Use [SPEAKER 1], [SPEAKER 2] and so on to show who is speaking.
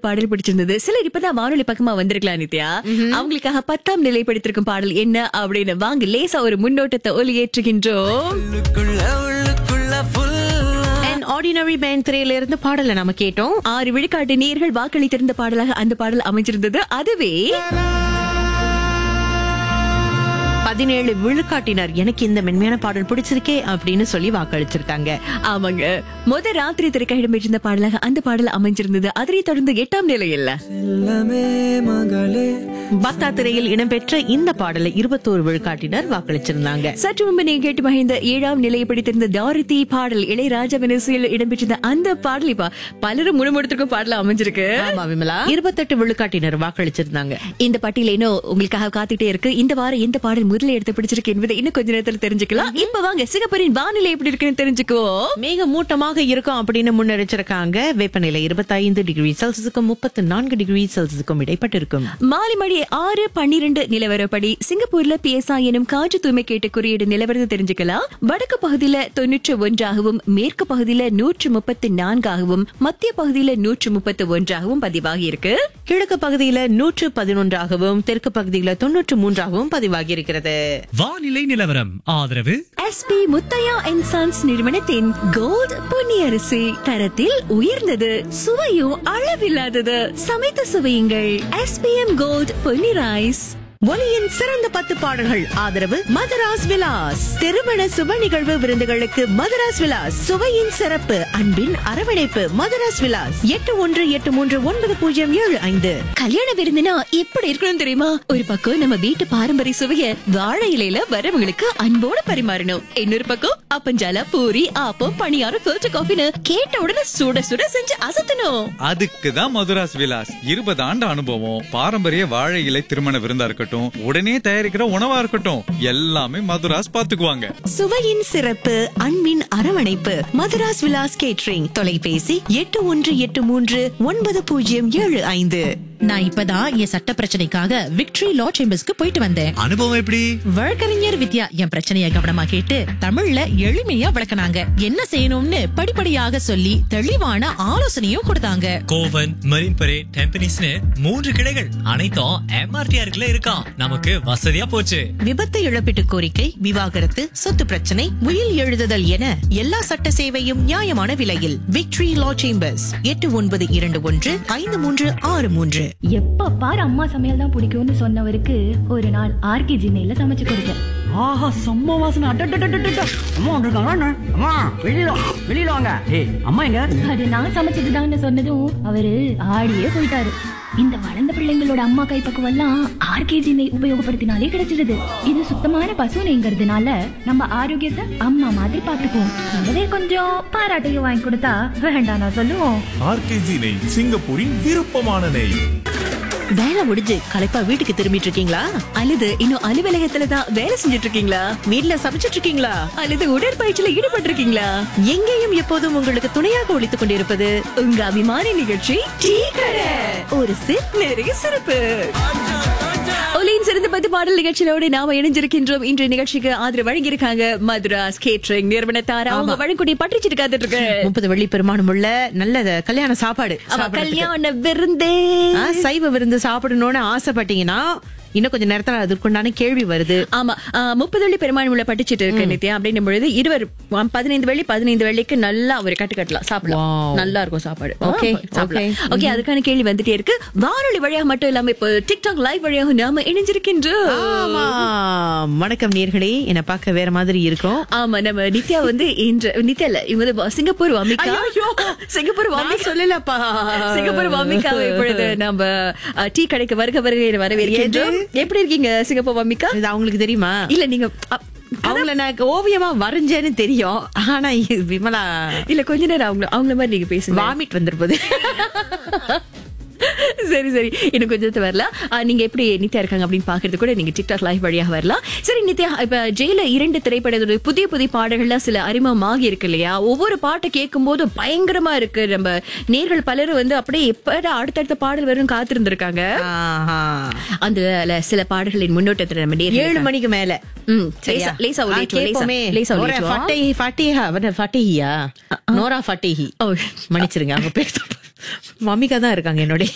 [SPEAKER 1] பாடல் பிடிச்சிருந்தது சிலர் இப்பதான் வானொலி பக்கமா வந்திருக்கலாம் நித்யா அவங்களுக்காக பத்தாம் நிலை படித்திருக்கும் பாடல் என்ன அப்படின்னு வாங்க லேசா ஒரு முன்னோட்டத்தை ஒலியேற்றுகின்றோம்
[SPEAKER 2] உள்ளுக்குள்ள உள்ளுக்குள்ள full
[SPEAKER 3] அண்ட் ஆர்டினரி பேண்ட் திரையில இருந்து பாடலை நம்ம கேட்டோம்
[SPEAKER 1] ஆறு விழுக்காட்டு நேர்கள் வாக்களித்திருந்த பாடலாக அந்த பாடல் அமைஞ்சிருந்தது அதுவே
[SPEAKER 3] பதினேழு விழுக்காட்டினர் எனக்கு இந்த மென்மையான பாடல் பிடிச்சிருக்கே அப்படின்னு சொல்லி வாக்களிச்சிருக்காங்க
[SPEAKER 1] ஆமாங்க முத ராத்திரி திரைக்க இடம்பெற்றிருந்த பாடலாக அந்த பாடல் அமைஞ்சிருந்தது அதனை தொடர்ந்து எட்டாம் நிலையில்
[SPEAKER 2] செல்லமே மகளே
[SPEAKER 3] பக்தா திரையில் இடம்பெற்ற இந்த பாடலை இருபத்தோரு விழுக்காட்டினர் வாக்களிச்சிருந்தாங்க
[SPEAKER 1] சற்று முன்பு நீங்க கேட்டு மகிழ்ந்த ஏழாம் நிலையை பிடித்திருந்த தாரிதி பாடல் இளையராஜா வினசியில் இடம்பெற்றிருந்த அந்த பாடல் இப்ப பலரும் முழுமுடுத்திருக்கும் பாடல அமைஞ்சிருக்கு
[SPEAKER 3] ஆமா விமலா இருபத்தெட்டு விழுக்காட்டினர் வாக்களிச்சிருந்தாங்க
[SPEAKER 1] இந்த பட்டியல இன்னும் உங்களுக்காக காத்துட்டே இருக்கு இந்த வாரம் எந்த பாடல் முதல்ல எடுத்து பிடிச்சிருக்கு என்பதை இன்னும் கொஞ்ச நேரத்துல தெரிஞ்சுக்கலாம் இப்ப வாங்க சிங்கப்பூரின் வானிலை எப்படி இருக்குன்னு தெரிஞ்சுக்குவோம்
[SPEAKER 3] மேக மூட்டமாக இருக்கும் அப்படின்னு முன்னெச்சரிக்காங்க வெப்பநிலை இருபத்தைந்து டிகிரி செல்சியஸுக்கும் முப்பத்தி நான்கு டிகிரி செல்சியஸுக்கும் இடைப்பட்டிருக்கும்
[SPEAKER 1] மாலை மணி ஆறு பன்னிரண்டு நிலவரப்படி சிங்கப்பூர்ல பிஎஸ்ஐ எனும் காற்று தூய்மை கேட்டு குறியீடு நிலவரத்தை தெரிஞ்சுக்கலாம் வடக்கு பகுதியில தொன்னூற்று ஒன்றாகவும் மேற்கு பகுதியில நூற்று முப்பத்தி நான்காகவும் மத்திய பகுதியில நூற்று முப்பத்தி ஒன்றாகவும் பதிவாகி இருக்கு
[SPEAKER 3] கிழக்கு பகுதியில நூற்று பதினொன்றாகவும் தெற்கு பகுதியில தொன்னூற்று மூன்றாகவும் பதிவாகி இருக்கிறது
[SPEAKER 4] வானிலை நிலவரம் ஆதரவு
[SPEAKER 1] எஸ்பி முத்தையா அண்ட் சன்ஸ் நிறுவனத்தின் கோல்ட் பொன்னியரிசி தரத்தில் உயர்ந்தது சுவையும் அளவில்லாதது சமைத்து சுவையுங்கள் எஸ்பிஎம் கோல்ட் பொன்னி ரைஸ்
[SPEAKER 3] ஒலியின் சிறந்த பத்து பாடல்கள் ஆதரவு மதராஸ் விலாஸ் திருமண சுப நிகழ்வு விருந்துகளுக்கு மதராஸ் விலாஸ் சுவையின் சிறப்பு அன்பின் அரவணைப்பு மதராஸ் விலாஸ் எட்டு ஒன்று எட்டு மூன்று ஒன்பது பூஜ்ஜியம் ஏழு ஐந்து
[SPEAKER 1] கல்யாண விருந்துனா எப்படி இருக்கணும் தெரியுமா ஒரு பக்கம் நம்ம வீட்டு பாரம்பரிய சுவைய வாழை இலையில வரவங்களுக்கு அன்போட பரிமாறணும் இன்னொரு பக்கம் அப்பஞ்சால பூரி ஆப்பம் பணியாரம் ஃபில்டர் காஃபின்னு கேட்ட உடனே சுட சுட செஞ்சு அசத்தணும்
[SPEAKER 5] அதுக்கு தான் மதுராஸ் விலாஸ் இருபது ஆண்டு அனுபவம் பாரம்பரிய வாழை இலை திருமண விருந்தா இருக்கட்டும் உடனே தயாரிக்கிற உணவா இருக்கட்டும் எல்லாமே மதுராஸ் பாத்துக்குவாங்க
[SPEAKER 3] சுவையின் சிறப்பு அன்பின் அரவணைப்பு மதராஸ் விலாஸ் கேட்ரிங் தொலைபேசி எட்டு ஒன்று எட்டு மூன்று ஒன்பது பூஜ்ஜியம் ஏழு ஐந்து
[SPEAKER 6] நான் இப்பதான் என் சட்ட பிரச்சனைக்காக விக்டரி லா சேம்பர்ஸ்க்கு போயிட்டு வந்தேன்
[SPEAKER 4] அனுபவம் எப்படி
[SPEAKER 6] வழக்கறிஞர் வித்யா என் பிரச்சனைய கவனமா கேட்டு தமிழ்ல எளிமையா விளக்குனாங்க என்ன செய்யணும்னு படிப்படியாக சொல்லி தெளிவான ஆலோசனையும் கொடுத்தாங்க
[SPEAKER 4] கோவன் மரீன் பரேட் டெம்பனிஸ்னு மூன்று கிளைகள் அனைத்தும் எம்ஆர்டிஆருக்குள்ள இருக்கான் நமக்கு வசதியா போச்சு
[SPEAKER 3] விபத்து இழப்பீட்டு கோரிக்கை விவாகரத்து சொத்து பிரச்சனை உயில் எழுதுதல் என எல்லா சட்ட சேவையும் நியாயமான விலையில் விக்டரி லா சேம்பர்ஸ் எட்டு ஒன்பது இரண்டு ஒன்று ஐந்து மூன்று ஆறு மூன்று
[SPEAKER 7] எப்ப பாரு அம்மா சமையல் தான் பிடிக்கும்னு சொன்னவருக்கு ஒரு நாள் ஆர்கே நெய்ல சமைச்சு கொடுத்தேன்
[SPEAKER 8] ஆஹா செம்ம வாசனை அட்டட்டட்டட்டட்ட அம்மா வந்திருக்காங்களா என்ன? அம்மா வெளியில வா, வெளியில வாங்க ஏய் அம்மா எங்க
[SPEAKER 7] அது நான் சமைச்சதுதான்னு சொன்னதும் அவரு ஆடியே போயிட்டாரு இந்த வளர்ந்த பிள்ளைங்களோட அம்மா கைப்பக்குவம் எல்லாம் ஆர்கேஜி நெய் உபயோகப்படுத்தினாலே கிடைச்சிடுது இது சுத்தமான பசு நெய்ங்கிறதுனால நம்ம ஆரோக்கியத்தை அம்மா மாதிரி பாத்துக்குவோம் கூடவே கொஞ்சம் பாராட்டையும் வாங்கி கொடுத்தா வேண்டாம் நான் சொல்லுவோம்
[SPEAKER 9] ஆர்கேஜி நெய் சிங்கப்பூரின் விருப்பமான நெய்
[SPEAKER 3] வேலை முடிஞ்சு களைப்பா வீட்டுக்கு திரும்பிட்டு இருக்கீங்களா
[SPEAKER 1] அல்லது இன்னும் அலுவலகத்துல தான் வேலை செஞ்சுட்டு இருக்கீங்களா
[SPEAKER 3] வீட்ல சமைச்சிட்டு இருக்கீங்களா
[SPEAKER 1] அல்லது உடற்பயிற்சியில ஈடுபட்டு இருக்கீங்களா
[SPEAKER 3] எங்கேயும் எப்போதும் உங்களுக்கு துணையாக ஒழித்துக் கொண்டிருப்பது
[SPEAKER 1] உங்க அபிமான நிகழ்ச்சி டீ கடை ஒரு சிப் நிறைய சிறப்பு ஒலியின் சிறந்த பத்து பாடல் நிகழ்ச்சியோடு நாம இணைஞ்சிருக்கின்றோம் இன்றைய நிகழ்ச்சிக்கு ஆதரவு வழங்கியிருக்காங்க மதுராஸ் கேட்டரிங் நிறுவனத்தார் அவங்க வழங்கக்கூடிய பற்றிச்சிட்டு காத்துட்டு இருக்கு
[SPEAKER 3] முப்பது வெள்ளி பெருமானம் உள்ள நல்ல கல்யாண சாப்பாடு
[SPEAKER 1] அவ
[SPEAKER 3] சாப்பிடறதுக்கு.
[SPEAKER 1] கல்யாண விருந்தே
[SPEAKER 3] ஆ, சைவ விருந்து சாப்பிடணும்னு ஆசைப்பட்டீங்கன்னா இன்னும் கொஞ்சம் நேரத்துல அதற்குண்டான கேள்வி வருது
[SPEAKER 1] ஆமா ஆ, முப்பது வெள்ளி பெருமாள் உள்ள பட்டுச்சிட்டு இருக்கு நித்யா அப்படின்னும் பொழுது இருவர் ஆ, பதினைந்து வெள்ளி பதினைந்து வெள்ளிக்கு நல்லா ஒரு கட்டு கட்டலாம் சாப்பிடலாம்
[SPEAKER 3] Wow.
[SPEAKER 1] நல்லா இருக்கும் சாப்பாடு
[SPEAKER 3] Okay,
[SPEAKER 1] சாப்பிடலாம்
[SPEAKER 3] okay.
[SPEAKER 1] ஓகே அதுக்கான கேள்வி வந்துட்டே இருக்கு வானொலி வழியாக மட்டும் இல்லாம இப்போ டிக்டாக் லைவ் வழியாக நாம இணைஞ்சிருக்கின்றோம்
[SPEAKER 3] ஆமா வணக்கம் நேர்களே என்ன பார்க்க வேற மாதிரி இருக்கும்
[SPEAKER 1] ஆமா நம்ம நித்யா வந்து இன்று நித்யா இல்ல இவங்க வந்து சிங்கப்பூர் வாமிகா சிங்கப்பூர்
[SPEAKER 3] நான்
[SPEAKER 1] வாமிகா
[SPEAKER 3] சொல்லலப்பா
[SPEAKER 1] சிங்கப்பூர் வாமிகாவை இப்பொழுது நம்ம அ, டீ கடைக்கு வருக வருகை வரவேற்கின்றோம் எப்படி இருக்கீங்க சிங்கப்பூர் வாமிகா
[SPEAKER 3] இது அவங்களுக்கு தெரியுமா
[SPEAKER 1] இல்ல நீங்க அ,
[SPEAKER 3] அவங்கள நான் ஓவியமா வரைஞ்சேன்னு தெரியும் ஆனா இது விமலா
[SPEAKER 1] இல்ல கொஞ்ச நேரம் அவங்க அவங்கள மாதிரி நீங்க பேசுங்க
[SPEAKER 3] வாமிட் வந்திருப்பது
[SPEAKER 1] சரி சரி இன்னும் கொஞ்சத்து வரலாம் ஆ, நீங்க எப்படி நித்யா இருக்காங்க அப்படின்னு பாக்குறது கூட நீங்க டிக்டாக் லைவ் வழியாக வரலாம் சரி நித்யா இப்ப ஜெயில இரண்டு திரைப்படத்தோட புதிய புதிய பாடல்கள்லாம் சில அறிமுகமாகி இருக்கு இல்லையா ஒவ்வொரு பாட்டை கேட்கும் போது பயங்கரமா இருக்கு நம்ம நேர்கள் பலரும் வந்து அப்படியே எப்படா அடுத்தடுத்த பாடல் வரும் காத்திருந்திருக்காங்க
[SPEAKER 3] ஆஹா.
[SPEAKER 1] அந்த சில பாடல்களின் முன்னோட்டத்துல நம்ம நேர்கள்
[SPEAKER 3] ஏழு
[SPEAKER 1] இருக்காங்க.
[SPEAKER 3] மணிக்கு மேல
[SPEAKER 1] ம்,
[SPEAKER 3] சரியா?
[SPEAKER 1] லேசா- லேசா
[SPEAKER 3] ஆ,
[SPEAKER 1] ஒலியேற்றுவோம், லேசா-
[SPEAKER 3] கேட்போமே.
[SPEAKER 1] லேசா
[SPEAKER 3] நோரா
[SPEAKER 1] ஒலியேற்றுவோம்.
[SPEAKER 3] ஃபட்டேஹி, ஃபட்டேஹா, what, ஃபட்டேஹியா? Nora Fatehi.
[SPEAKER 1] ஓ.
[SPEAKER 3] மன்னிச்சிருங்க அவங்க பேர் தப்பு. மம்மிகா தான் இருக்காங்க என்னோட